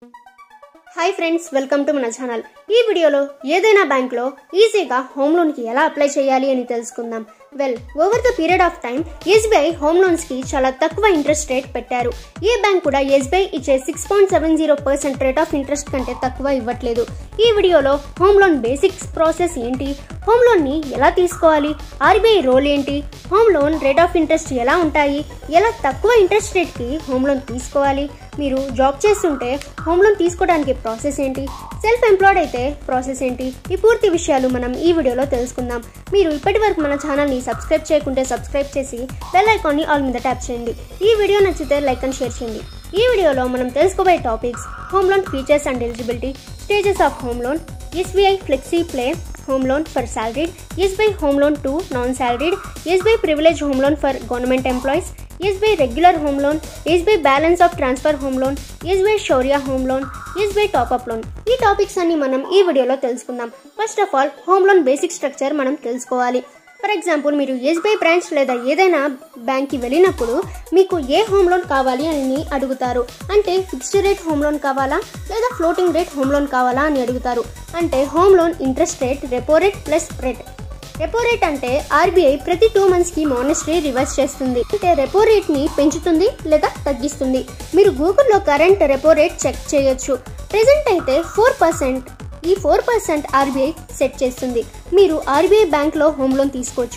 hi friends welcome to మన channel ఈ వీడియోలో ఏదైనా బ్యాంక్లో ఈజీగా హోమ్ లోన్కి ఎలా అప్లై చేయాలి అని తెలుసుకుందాం well over the period of time SBI home లోన్స్కి చాలా తక్కువ ఇంట్రెస్ట్ రేట్ పెట్టారు ఏ బ్యాంక్ కూడా ఎస్బీఐ ఇచ్చే six point seven zero percent rate of interest కంటే తక్కువ ఇవ్వట్లేదు ఈ వీడియోలో హోమ్ లోన్ బేసిక్స్ ప్రాసెస్ ఏంటి హోమ్ లోన్ని ఎలా తీసుకోవాలి ఆర్బీఐ రోల్ ఏంటి home loan rate of interest ఎలా ఉంటాయి ఎలా తక్కువ ఇంట్రెస్ట్ రేట్కి హోమ్ లోన్ తీసుకోవాలి మీరు జాబ్ చేస్తుంటే హోమ్ లోన్ తీసుకోవడానికి ప్రాసెస్ ఏంటి సెల్ఫ్ ఎంప్లాయిడ్ అయితే ప్రాసెస్ ఏంటి ఈ పూర్తి విషయాలు మనం ఈ వీడియోలో తెలుసుకుందాం మీరు ఇప్పటి వరకు మన ఛానల్ని సబ్స్క్రైబ్ చేయకుంటే సబ్స్క్రైబ్ చేసి బెల్ ఐకాన్ని ఆల్ మీద ట్యాప్ చేయండి ఈ వీడియో నచ్చితే లైక్ అండ్ షేర్ చేయండి ఈ వీడియోలో మనం తెలుసుకోబోయే topics home loan features and eligibility stages of home loan SBI flexi play home loan for salaried SBI home loan to non salaried SBI privilege home loan for government employees SBI regular home loan SBI balance of transfer home loan SBI Shaurya home loan SBI top up loan ఈ topics అన్ని మనం ఈ వీడియోలో తెలుసుకుందాం first of all home loan basic structure మనం తెలుసుకోవాలి for example మీరు SBI branch లేదా ఏదైనా బ్యాంక్కి వెళ్ళినప్పుడు మీకు ఏ హోమ్ లోన్ కావాలి అని అడుగుతారు అంటే ఫిక్స్డ్ రేట్ హోమ్ లోన్ కావాలా లేదా ఫ్లోటింగ్ రేట్ హోమ్ లోన్ కావాలా అని అడుగుతారు అంటే home loan interest rate repo rate plus rate repo rate అంటే ఆర్బీఐ ప్రతి టూ మంత్స్కి మానిటరీ రివర్స్ చేస్తుంది అంటే రెపో రేట్ని పెంచుతుంది లేదా తగ్గిస్తుంది మీరు గూగుల్లో కరెంట్ రెపో రేట్ చెక్ చేయొచ్చు ప్రెసెంట్ అయితే ఫోర్ పర్సెంట్ ఈ ఫోర్ పర్సెంట్ ఆర్బీఐ సెట్ చేస్తుంది మీరు ఆర్బీఐ బ్యాంక్లో హోమ్ లోన్ తీసుకోవచ్చు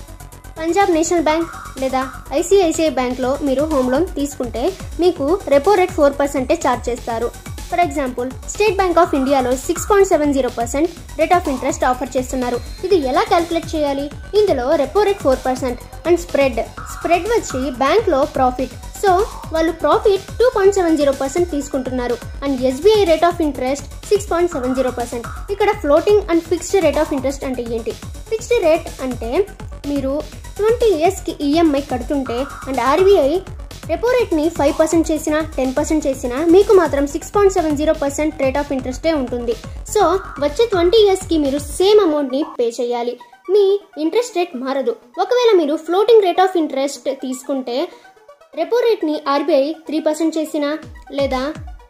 పంజాబ్ నేషనల్ బ్యాంక్ లేదా ఐసిఐసిఐ బ్యాంక్లో మీరు హోమ్ లోన్ తీసుకుంటే మీకు రెపో రేట్ ఫోర్ పర్సెంటే ఛార్జ్ చేస్తారు for example state bank of ఇండియాలో six point seven zero percent rate of interest offer చేస్తున్నారు ఇది ఎలా క్యాలిక్యులేట్ చేయాలి ఇందులో repo rate four percent and spread spread వచ్చి బ్యాంక్లో ప్రాఫిట్ సో వాళ్ళు profit two point seven zero percent తీసుకుంటున్నారు and SBI rate of interest six point seven zero percent ఇక్కడ floating and fixed rate of interest అంటే ఏంటి fixed rate అంటే మీరు twenty ఇయర్స్కి ఈఎంఐ కడుతుంటే అండ్ ఆర్బీఐ రెపో రేట్ని ఫైవ్ పర్సెంట్ చేసినా టెన్ పర్సెంట్ చేసినా మీకు మాత్రం six point seven zero percent rate of ఇంట్రెస్టే ఉంటుంది సో వచ్చే ట్వంటీ ఇయర్స్కి మీరు సేమ్ అమౌంట్ని పే చేయాలి మీ ఇంట్రెస్ట్ రేట్ మారదు ఒకవేళ మీరు ఫ్లోటింగ్ రేట్ ఆఫ్ ఇంట్రెస్ట్ తీసుకుంటే రెపో రేట్ని ఆర్బీఐ త్రీ పర్సెంట్ చేసినా లేదా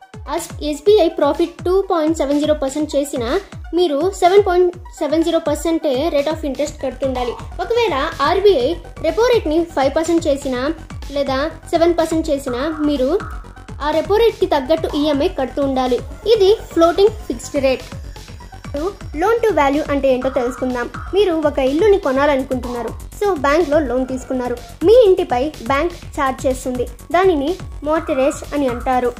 SBI profit two point seven zero percent చేసిన మీరు సెవెన్ పాయింట్ సెవెన్ జీరో పర్సెంటే రేట్ ఆఫ్ ఇంట్రెస్ట్ కడుతుండాలి ఒకవేళ ఆర్బీఐ రెపో రేట్ని ఫైవ్ పర్సెంట్ చేసిన లేదా సెవెన్ పర్సెంట్ చేసిన మీరు ఆ రెపో రేట్కి తగ్గట్టు ఈఎంఐ కడుతూ ఉండాలి ఇది floating fixed rate loan to value అంటే ఏంటో తెలుసుకుందాం మీరు ఒక ఇల్లుని కొనాలనుకుంటున్నారు సో బ్యాంక్లో లోన్ తీసుకున్నారు మీ ఇంటిపై బ్యాంక్ ఛార్జ్ చేస్తుంది దానిని మోటరేజ్ అని అంటారు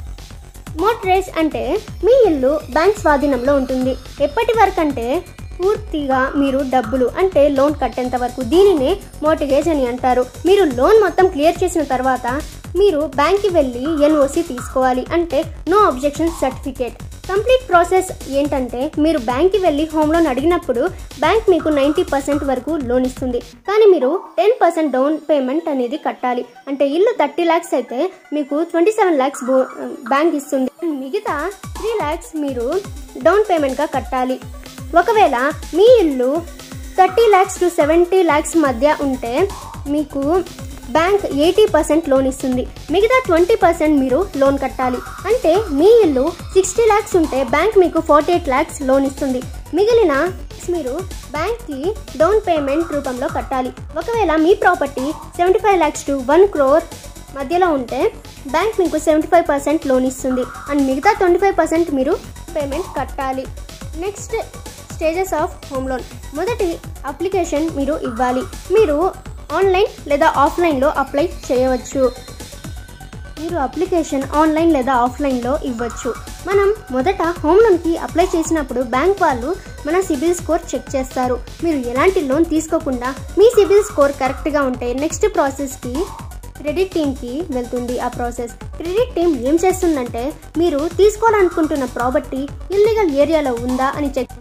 మోటరేజ్ అంటే మీ ఇల్లు బ్యాంక్ స్వాధీనంలో ఉంటుంది ఎప్పటి వరకు అంటే పూర్తిగా మీరు డబ్బులు అంటే లోన్ కట్టేంత వరకు దీనినే మోటిగేజ్ అని అంటారు మీరు లోన్ మొత్తం క్లియర్ చేసిన తర్వాత మీరు బ్యాంక్కి వెళ్ళి ఎన్ఓసి తీసుకోవాలి అంటే no objection certificate complete process ఏంటంటే మీరు బ్యాంక్కి వెళ్ళి హోమ్ లోన్ అడిగినప్పుడు బ్యాంక్ మీకు నైంటీ పర్సెంట్ వరకు లోన్ ఇస్తుంది కానీ మీరు టెన్ పర్సెంట్ డౌన్ పేమెంట్ అనేది కట్టాలి అంటే ఇల్లు థర్టీ ల్యాక్స్ అయితే మీకు ట్వంటీ సెవెన్ ల్యాక్స్ బ్యాంక్ ఇస్తుంది మిగతా త్రీ ల్యాక్స్ మీరు డౌన్ పేమెంట్గా కట్టాలి ఒకవేళ మీ ఇల్లు thirty lakhs to seventy lakhs మధ్య ఉంటే మీకు బ్యాంక్ ఎయిటీ పర్సెంట్ లోన్ ఇస్తుంది మిగతా ట్వంటీ పర్సెంట్ మీరు లోన్ కట్టాలి అంటే మీ ఇల్లు సిక్స్టీ ల్యాక్స్ ఉంటే బ్యాంక్ మీకు ఫార్టీ ఎయిట్ ల్యాక్స్ లోన్ ఇస్తుంది మిగిలిన మీరు బ్యాంక్కి డౌన్ పేమెంట్ రూపంలో కట్టాలి ఒకవేళ మీ property seventy five lakhs to one crore మధ్యలో ఉంటే బ్యాంక్ మీకు సెవెంటీ ఫైవ్ పర్సెంట్ లోన్ ఇస్తుంది అండ్ మిగతా ట్వంటీ ఫైవ్ పర్సెంట్ మీరు పేమెంట్ కట్టాలి next stages of home loan మొదటి అప్లికేషన్ మీరు ఇవ్వాలి మీరు ఆన్లైన్ లేదా ఆఫ్లైన్లో అప్లై చేయవచ్చు మీరు అప్లికేషన్ ఆన్లైన్ లేదా ఆఫ్లైన్లో ఇవ్వచ్చు మనం మొదట హోమ్ లోన్కి అప్లై చేసినప్పుడు బ్యాంక్ వాళ్ళు మన సిబిల్ స్కోర్ చెక్ చేస్తారు మీరు ఎలాంటి లోన్ తీసుకోకుండా మీ సిబిల్ స్కోర్ కరెక్ట్గా ఉంటే నెక్స్ట్ ప్రాసెస్కి క్రెడిట్ టీమ్కి వెళ్తుంది ఆ ప్రాసెస్ క్రెడిట్ టీమ్ ఏం చేస్తుందంటే మీరు తీసుకోవాలనుకుంటున్న ప్రాపర్టీ ఇల్లీగల్ ఏరియాలో ఉందా అని చెక్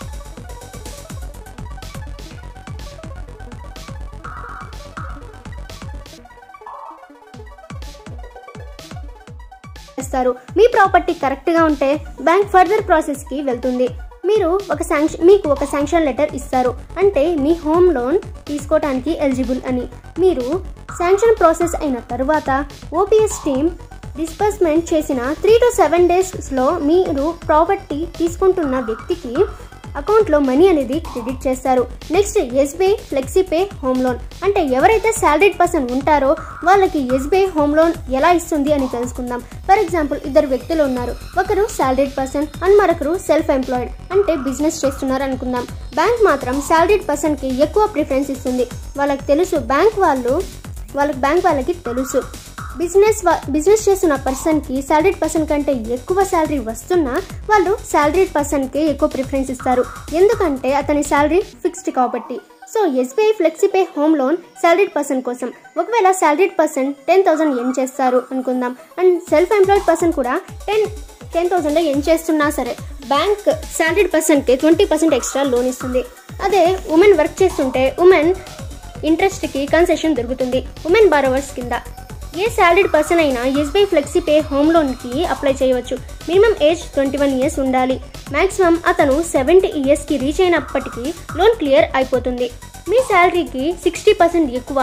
చేస్తారు మీ ప్రాపర్టీ కరెక్ట్గా ఉంటే బ్యాంక్ ఫర్దర్ ప్రాసెస్కి వెళ్తుంది మీరు ఒక శాంక్షన్ మీకు ఒక శాంక్షన్ లెటర్ ఇస్తారు అంటే మీ హోమ్ లోన్ తీసుకోవడానికి ఎలిజిబుల్ అని మీరు శాంక్షన్ ప్రాసెస్ అయిన తర్వాత ఓపీఎస్ టీమ్ డిస్బర్స్మెంట్ చేసిన త్రీ టు సెవెన్ డేస్లో మీరు ప్రాపర్టీ తీసుకుంటున్న వ్యక్తికి అకౌంట్లో మనీ అనేది క్రెడిట్ చేస్తారు next SBI flexipay home loan అంటే ఎవరైతే శాలరీడ్ పర్సన్ ఉంటారో వాళ్ళకి ఎస్బీఐ హోమ్ లోన్ ఎలా ఇస్తుంది అని తెలుసుకుందాం ఫర్ ఎగ్జాంపుల్ ఇద్దరు వ్యక్తులు ఉన్నారు ఒకరు శాలరీడ్ పర్సన్ అండ్ మరొకరు సెల్ఫ్ ఎంప్లాయిడ్ అంటే బిజినెస్ చేస్తున్నారు అనుకుందాం బ్యాంక్ మాత్రం శాలరీడ్ పర్సన్కి ఎక్కువ ప్రిఫరెన్స్ ఇస్తుంది వాళ్ళకి తెలుసు బ్యాంక్ వాళ్ళు వాళ్ళకి బ్యాంక్ వాళ్ళకి తెలుసు బిజినెస్ బిజినెస్ చేస్తున్న పర్సన్కి శాలరీడ్ పర్సన్ కంటే ఎక్కువ శాలరీ వస్తున్నా వాళ్ళు శాలరీడ్ పర్సన్కి ఎక్కువ ప్రిఫరెన్స్ ఇస్తారు ఎందుకంటే అతని శాలరీ ఫిక్స్డ్ కాబట్టి so SBI flexipay home loan salaried person కోసం ఒకవేళ salaried person ten thousand earn చేస్తారు అనుకుందాం అండ్ సెల్ఫ్ ఎంప్లాయిడ్ పర్సన్ కూడా టెన్ టెన్ థౌసండ్ ఎన్ చేస్తున్నా సరే బ్యాంక్ శాలరీడ్ పర్సన్కి ట్వంటీ పర్సెంట్ ఎక్స్ట్రా లోన్ ఇస్తుంది అదే ఉమెన్ వర్క్ చేస్తుంటే ఉమెన్ ఇంట్రెస్ట్కి కన్సెషన్ దొరుకుతుంది ఉమెన్ బారోవర్స్ కింద ఏ శాలరీడ్ పర్సన్ అయినా ఎస్బీఐ ఫ్లెక్సీ పే హోమ్ లోన్కి అప్లై చేయవచ్చు minimum age twenty one years ఉండాలి మాక్సిమం అతను సెవెంటీ ఇయర్స్కి రీచ్ అయినప్పటికీ లోన్ క్లియర్ అయిపోతుంది మీ శాలరీకి సిక్స్టీ పర్సెంట్ ఎక్కువ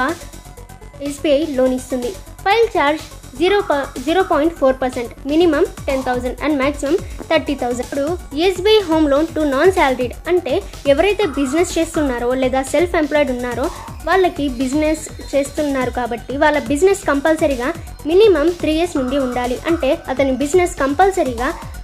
ఎస్బీఐ లోన్ ఇస్తుంది file charge zero zero point four percent minimum ten thousand and maximum thirty thousand ఇప్పుడు SBI home loan to non salaried అంటే ఎవరైతే బిజినెస్ చేస్తున్నారో లేదా సెల్ఫ్ ఎంప్లాయిడ్ ఉన్నారో వాళ్ళకి బిజినెస్ చేస్తున్నారు కాబట్టి వాళ్ళ బిజినెస్ కంపల్సరీగా మినిమం త్రీ ఇయర్స్ నుండి ఉండాలి అంటే అతని బిజినెస్ కంపల్సరీగా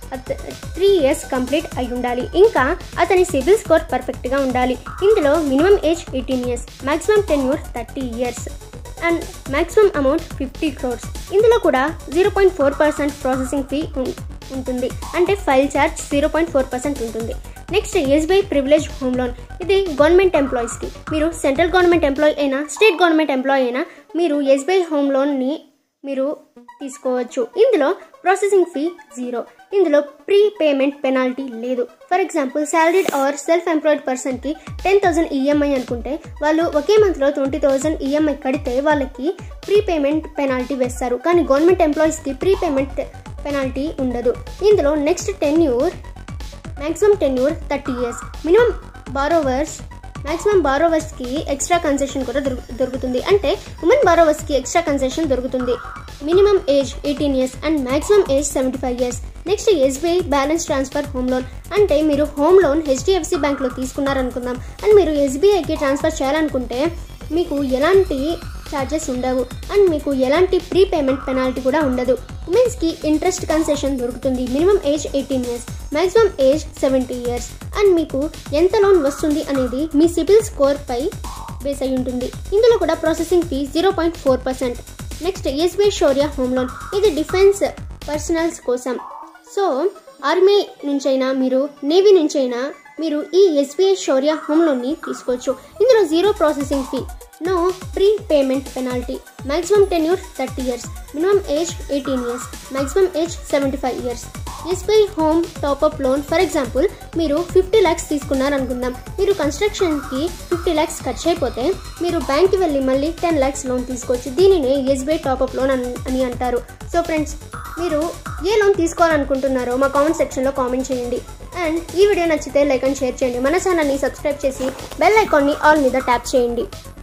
త్రీ ఇయర్స్ కంప్లీట్ అయి ఉండాలి ఇంకా అతని సిబిల్ స్కోర్ పర్ఫెక్ట్గా ఉండాలి ఇందులో minimum age eighteen years maximum tenure thirty years and maximum amount fifty crores ఇందులో కూడా zero point four percent processing fee ఉంటుంది అంటే file charge zero point four percent ఉంటుంది next SBI privilege home loan ఇది గవర్నమెంట్ ఎంప్లాయీస్కి మీరు సెంట్రల్ గవర్నమెంట్ ఎంప్లాయీ అయినా state government employee అయినా మీరు ఎస్బీఐ హోమ్ లోన్ని మీరు తీసుకోవచ్చు ఇందులో ప్రాసెసింగ్ ఫీ జీరో ఇందులో ప్రీ పేమెంట్ పెనాల్టీ లేదు for example salaried are self employed పర్సన్కి టెన్ థౌసండ్ ఈఎంఐ అనుకుంటే వాళ్ళు ఒకే మంత్లో ట్వంటీ థౌసండ్ ఈఎంఐ కడితే వాళ్ళకి ప్రీ పేమెంట్ పెనాల్టీ వేస్తారు కానీ గవర్నమెంట్ ఎంప్లాయీస్కి ప్రీ పేమెంట్ పెనాల్టీ ఉండదు ఇందులో next tenure maximum tenure thirty years minimum borrowers maximum బారోవర్స్కి ఎక్స్ట్రా కన్సెషన్ కూడా దొరుకు దొరుకుతుంది అంటే ఉమెన్ బారోవర్స్కి ఎక్స్ట్రా కన్సెషన్ దొరుకుతుంది minimum age eighteen years and maximum age seventy five years next SBI balance transfer home loan అంటే మీరు హోమ్ లోన్ హెచ్డిఎఫ్సి బ్యాంక్లో తీసుకున్నారనుకుందాం అండ్ మీరు ఎస్బీఐకి ట్రాన్స్ఫర్ చేయాలనుకుంటే మీకు ఎలాంటి ఛార్జెస్ ఉండవు అండ్ మీకు ఎలాంటి ప్రీ పేమెంట్ పెనాల్టీ కూడా ఉండదు ఉమెన్స్కి ఇంట్రెస్ట్ కన్సెషన్ దొరుకుతుంది minimum age eighteen years maximum age seventy years and మీకు ఎంత లోన్ వస్తుంది అనేది మీ సిబిల్ స్కోర్ పై బేస్ అయి ఉంటుంది ఇందులో కూడా processing fee zero point four percent next SBI Shaurya home loan ఇది డిఫెన్స్ పర్సనల్స్ కోసం సో ఆర్మీ నుంచైనా మీరు నేవీ నుంచైనా మీరు ఈ ఎస్బీఐ షౌర్య హోమ్ లోన్ని తీసుకోవచ్చు ఇందులో zero processing fee no pre payment penalty maximum tenure thirty years minimum age eighteen years maximum age seventy five years SBI home top up loan for example మీరు fifty lakhs తీసుకున్నారనుకుందాం మీరు కన్స్ట్రక్షన్కి ఫిఫ్టీ ల్యాక్స్ ఖర్చు అయిపోతే మీరు బ్యాంక్కి వెళ్ళి మళ్ళీ టెన్ ల్యాక్స్ లోన్ తీసుకోవచ్చు దీనినే ఎస్బీఐ టాప్అప్ లోన్ అని అని అంటారు సో ఫ్రెండ్స్ మీరు ఏ లోన్ తీసుకోవాలనుకుంటున్నారో మా కామెంట్ సెక్షన్లో కామెంట్ చేయండి అండ్ ఈ వీడియో నచ్చితే లైక్ అండ్ షేర్ చేయండి మన ఛానల్ని సబ్స్క్రైబ్ చేసి బెల్ ఐకాన్ని ఆల్ మీద ట్యాప్ చేయండి